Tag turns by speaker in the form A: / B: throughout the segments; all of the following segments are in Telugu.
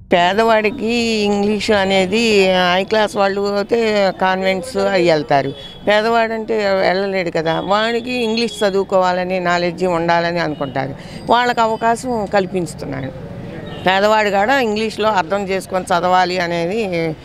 A: పేదవాడికి ఇంగ్లీష్ అనేది హై క్లాస్ వాళ్ళు అయితే కాన్వెంట్స్ అవి వెళ్తారు పేదవాడంటే వెళ్ళలేడు కదా వాడికి ఇంగ్లీష్ చదువుకోవాలని నాలెడ్జ్ ఉండాలని అనుకుంటారు వాళ్ళకి అవకాశం కల్పిస్తున్నాడు పేదవాడు కూడా ఇంగ్లీష్లో అర్థం చేసుకొని చదవాలి అనేది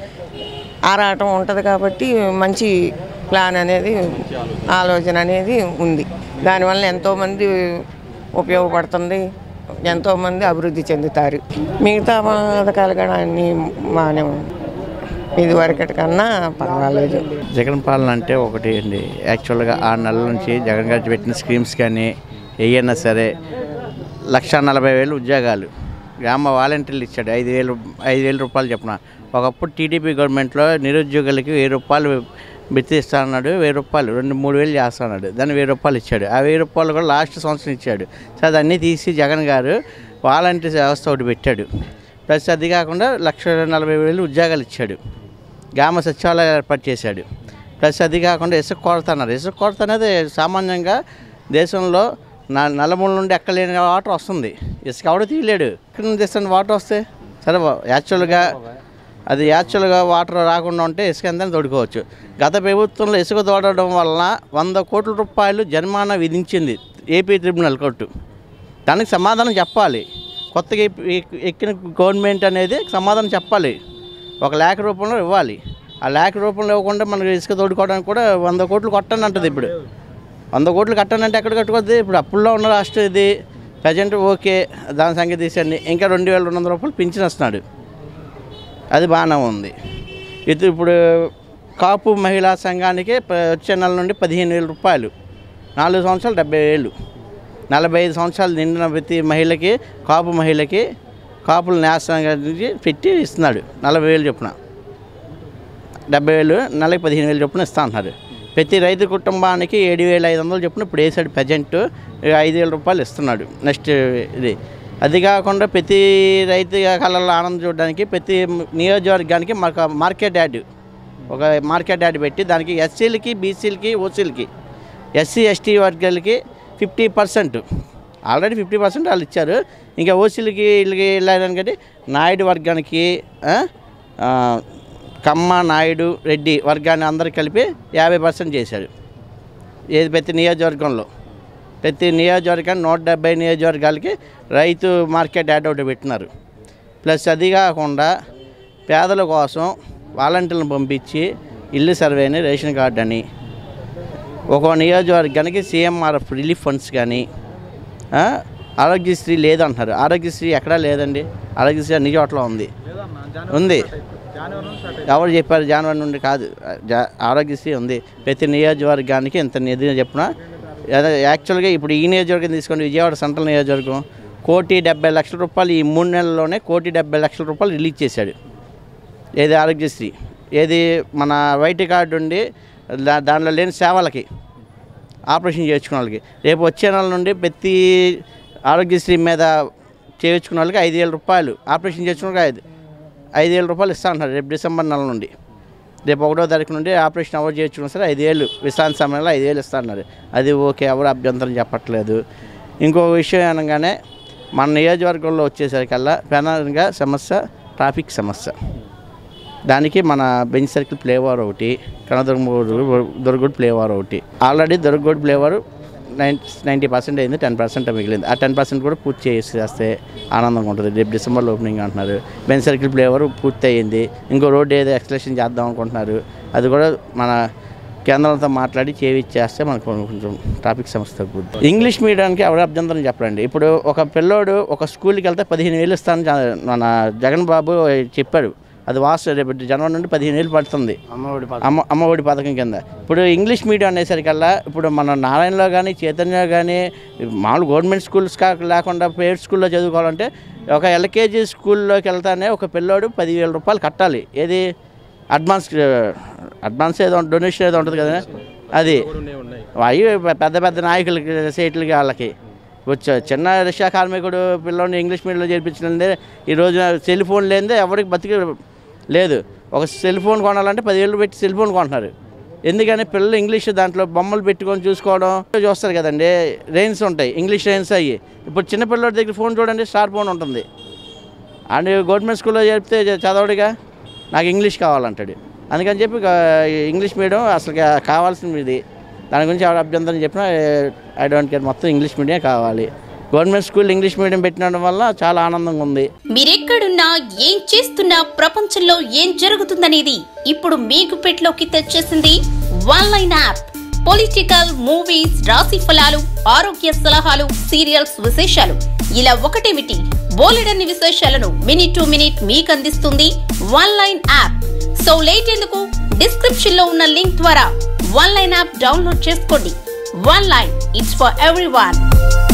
A: ఆరాటం ఉంటుంది కాబట్టి మంచి ప్లాన్ అనేది ఆలోచన అనేది ఉంది దానివల్ల ఎంతోమంది ఉపయోగపడుతుంది ఎంతోమంది అభివృద్ధి చెందుతారు మిగతా పథకాలు కూడా అన్నీ బాగానే ఉంది ఇది వరకటి కన్నా పర్వాలేదు
B: జగన్ పాలన అంటే ఒకటి అండి యాక్చువల్గా ఆరు నెలల నుంచి జగన్ గారు పెట్టిన స్కీమ్స్ కానీ ఏయన్నా సరే లక్ష నలభై వేలు ఉద్యోగాలు గ్రామ వాలంటీర్లు ఇచ్చాడు ఐదు వేలు ఐదు వేల రూపాయలు చెప్పిన ఒకప్పుడు టీడీపీ గవర్నమెంట్లో నిరుద్యోగులకి వెయ్యి రూపాయలు బిత్తి ఇస్తా అన్నాడు వెయ్యి రూపాయలు రెండు మూడు వేలు చేస్తా అన్నాడు దాన్ని వెయ్యి రూపాయలు ఇచ్చాడు ఆ వెయ్యి రూపాయలు కూడా లాస్ట్ సంవత్సరం ఇచ్చాడు సో అదన్నీ తీసి జగన్ గారు వాలంటీర్ వ్యవస్థ ఒకటి పెట్టాడు ప్లస్ అది కాకుండా లక్ష నలభై వేలు ఉద్యోగాలు ఇచ్చాడు గ్రామ సచివాలయాలు ఏర్పాటు చేశాడు ప్లస్ అది కాకుండా ఇసుక కొరత అన్నారు ఇసుక కొరత అనేది సామాన్యంగా దేశంలో న నలుమూల నుండి ఎక్కలేని వాటర్ వస్తుంది ఇసుక ఎవడో తీయలేడు ఎక్కడి నుంచి తెస్తాను వాటర్ వస్తే సరే యాక్చువల్గా అది యాక్చువల్గా వాటర్ రాకుండా ఉంటే ఇసుక ఎంత తోడుకోవచ్చు గత ప్రభుత్వంలో ఇసుక తోడడం వలన వంద కోట్ల రూపాయలు జరిమానా విధించింది ఏపీ ట్రిబ్యునల్ కోర్టు దానికి సమాధానం చెప్పాలి కొత్తగా ఎక్- ఎక్- ఎక్కిన గవర్నమెంట్ అనేది సమాధానం చెప్పాలి ఒక లేఖ రూపంలో ఇవ్వాలి ఆ లేఖ రూపంలో ఇవ్వకుండా మనకి ఇసుక తోడుకోవడానికి కూడా వంద కోట్లు కొట్టండి అంటది ఇప్పుడు వంద కోట్లు కట్టానంటే ఎక్కడ కట్టుకోద్ది ఇప్పుడు అప్పుల్లో ఉన్న రాష్ట్రం ఇది ప్రజెంట్ ఓకే దాని సంగతి తీసండి ఇంకా రెండు వేల రెండు వందల రూపాయలు పింఛన్ వస్తున్నాడు అది బాగానే ఉంది ఇది ఇప్పుడు కాపు మహిళా సంఘానికి ప- వచ్చే నెల నుండి పదిహేను వేల రూపాయలు నాలుగు సంవత్సరాలు డెబ్బై వేలు నలభై ఐదు సంవత్సరాలు నిండిన ప్రతి మహిళకి కాపు మహిళకి కాపుల న్యాసానికి పెట్టి ఇస్తున్నాడు నలభై వేలు చొప్పున డెబ్బై వేలు నెలకి పదిహేను వేలు చొప్పున ఇస్తా అంటున్నారు ప్రతి రైతు కుటుంబానికి ఏడు వేల ఐదు వందలు చొప్పున ఇప్పుడు వేసాడు ప్రజెంట్ ఐదు వేల రూపాయలు ఇస్తున్నాడు నెక్స్ట్ ఇది అది కాకుండా ప్రతి రైతు కళ్ళల్లో ఆనందం చూడడానికి ప్రతి నియోజకవర్గానికి మాకు మార్కెట్ యాడ్ ఒక మార్కెట్ యాడ్ పెట్టి దానికి ఎస్సీలకి బీసీలకి ఓసీలకి ఎస్సీ ఎస్టీ వర్గాలకి fifty percent already fifty percent వాళ్ళు ఇచ్చారు ఇంకా ఓసీలకి వీళ్ళకి వెళ్ళడానికి నాయుడు వర్గానికి ఆ, ఆ, కమ్మ నాయుడు రెడ్డి వర్గాన్ని అందరు కలిపి యాభై పర్సెంట్ చేశాడు ఏది ప్రతి నియోజకవర్గంలో ప్రతి నియోజకవర్గానికి నూట డెబ్బై నియోజకవర్గాలకి రైతు మార్కెట్ యాడ్ ఒకటి పెట్టినారు ప్లస్ అది కాకుండా పేదల కోసం వాలంటీర్లను పంపించి ఇల్లు సర్వే అని రేషన్ కార్డు అని ఒక నియోజకవర్గానికి సీఎంఆర్ఎఫ్ రిలీఫ్ ఫండ్స్ కానీ ఆ, ఆరోగ్యశ్రీ లేదంటున్నారు ఆరోగ్యశ్రీ ఎక్కడా లేదండి ఆరోగ్యశ్రీ అన్ని చోట్ల ఉంది ఉంది ఎవరు చెప్పారు జనవరి నుండి కాదు జా- ఆరోగ్యశ్రీ ఉంది ప్రతి నియోజకవర్గానికి ఇంత నిధి చెప్పిన యాక్చువల్గా ఇప్పుడు ఈ నియోజకవర్గం తీసుకోండి విజయవాడ సెంట్రల్ నియోజకవర్గం కోటి డెబ్బై లక్షల రూపాయలు ఈ మూడు నెలల్లోనే కోటి డెబ్బై లక్షల రూపాయలు రిలీజ్ చేశాడు ఏది ఆరోగ్యశ్రీ ఏది మన వైట్ కార్డు ఉండి దా- దానిలో లేని సేవలకి ఆపరేషన్ చేయించుకున్న వాళ్ళకి రేపు వచ్చే నెల నుండి ప్రతి ఆరోగ్యశ్రీ మీద చేయించుకున్న వాళ్ళకి ఐదు వేల రూపాయలు ఆపరేషన్ చేయించుకున్న వాళ్ళకి ఐదు ఐదు వేల రూపాయలు ఇస్తా అంటున్నారు రేపు డిసెంబర్ నెల నుండి రేపు ఒకటో తారీఖు నుండి ఆపరేషన్ ఎవరు చేయించుకున్నా సరే ఐదు వేలు విశ్రాంతి సమయంలో ఐదు వేలు ఇస్తా అన్నారు అది ఓకే ఎవరు అభ్యంతరం చెప్పట్లేదు ఇంకో విషయం అనగానే మన నియోజకవర్గంలో వచ్చేసరికల్లా ప్రధానంగా సమస్య ట్రాఫిక్ సమస్య దానికి మన బెంచ్ సర్కిల్ ఫ్లేవర్ ఒకటి కనదుర్గూడు దొరగూడు ఫ్లేవర్ ఒకటి ఆల్రెడీ దొరగూడు ఫ్లేవర్ నైంటీ నైంటీ పర్సెంట్ అయింది టెన్ పర్సెంట్ మిగిలింది ఆ టెన్ పర్సెంట్ కూడా పూర్తి చేసి చేస్తే ఆనందంగా ఉంటుంది రేపు డిసెంబర్లో ఓపెనింగ్ అంటున్నారు బెంచ్ సర్కిల్ ఫ్లేవర్ పూర్తి అయ్యింది ఇంకో రోడ్డు ఏదో ఎక్స్ప్లెషన్ చేద్దాం అనుకుంటున్నారు అది కూడా మన కేంద్రంతో మాట్లాడి చేవిచ్చేస్తే మనకు కొంచెం ట్రాఫిక్ సమస్య తగ్గుద్ది ఇంగ్లీష్ మీడియానికి ఎవరు అభ్యంతరం చెప్పరండి ఇప్పుడు ఒక పిల్లోడు ఒక స్కూల్కి వెళ్తే పదిహేను వేలు ఇస్తాను జ- మన జగన్ బాబు చెప్పాడు అది వాస్తవం రేపు జనవరి నుండి పదిహేను వేలు పడుతుంది అమ్మ అమ్మఒడి పథకం కింద ఇప్పుడు ఇంగ్లీష్ మీడియం అనేసరికల్లా ఇప్పుడు మన నారాయణలో కానీ చైతన్య కానీ మామూలు గవర్నమెంట్ స్కూల్స్ కా లేకుండా ప్రైవేట్ స్కూల్లో చదువుకోవాలంటే ఒక ఎల్కేజీ స్కూల్లోకి వెళ్తానే ఒక పిల్లోడు పదివేల రూపాయలు కట్టాలి ఏది అడ్వాన్స్ అడ్వాన్స్ ఏదో డొనేషన్ ఏదో ఉంటుంది కదా అది అవి పెద్ద పెద్ద నాయకులకి సీట్లకి వాళ్ళకి వచ్చా చిన్న రిక్షా కార్మికుడు పిల్లోని ఇంగ్లీష్ మీడియంలో చేర్పించినందే ఈ రోజున సెల్ ఫోన్ లేనిదే ఎవరికి బతికి లేదు ఒక సెల్ ఫోన్ కొనాలంటే పదివేలు పెట్టి సెల్ ఫోన్ కొంటున్నారు ఎందుకని పిల్లలు ఇంగ్లీష్ దాంట్లో బొమ్మలు పెట్టుకొని చూసుకోవడం చూస్తారు కదండి రైన్స్ ఉంటాయి ఇంగ్లీష్ రైన్స్ అయ్యి ఇప్పుడు చిన్న పిల్లడి దగ్గర ఫోన్ చూడండి స్టార్ ఫోన్ ఉంటుంది అండ్ గవర్నమెంట్ స్కూల్లో చెప్తే చదవడుగా నాకు ఇంగ్లీష్ కావాలంటాడు అందుకని చెప్పి ఇక ఇంగ్లీష్ మీడియం అసలు కావాల్సింది ఇది దాని గురించి ఎవరు అభ్యంతరం చెప్పినా ఐ డోంట్ కేర్ మొత్తం ఇంగ్లీష్ మీడియం కావాలి గవర్నమెంట్ స్కూల్ ఇంగ్లీష్ మీడియం పెట్టినడం వల్ల చాలా ఆనందంగా ఉంది
C: మీరెక్కడున్నా ఏం చేస్తున్నా ప్రపంచంలో ఏం జరుగుతుందనేది ఇప్పుడు మీకు పెట్లోకి తెచ్చేసింది one line app political movies రాశి ఫలాలు ఆరోగ్య సలహాలు సీరియల్స్ విశేషాలు ఇలా ఒకటేమిటి బోలెడన్ని విశేషాలను మినిట్ టు మినిట్ మీకు అందిస్తుంది one line app so late ఎందుకు డిస్క్రిప్షన్ లో ఉన్న లింక్ ద్వారా వన్ లైన్ యాప్ డౌన్లోడ్ చేసుకోండి one line it's for every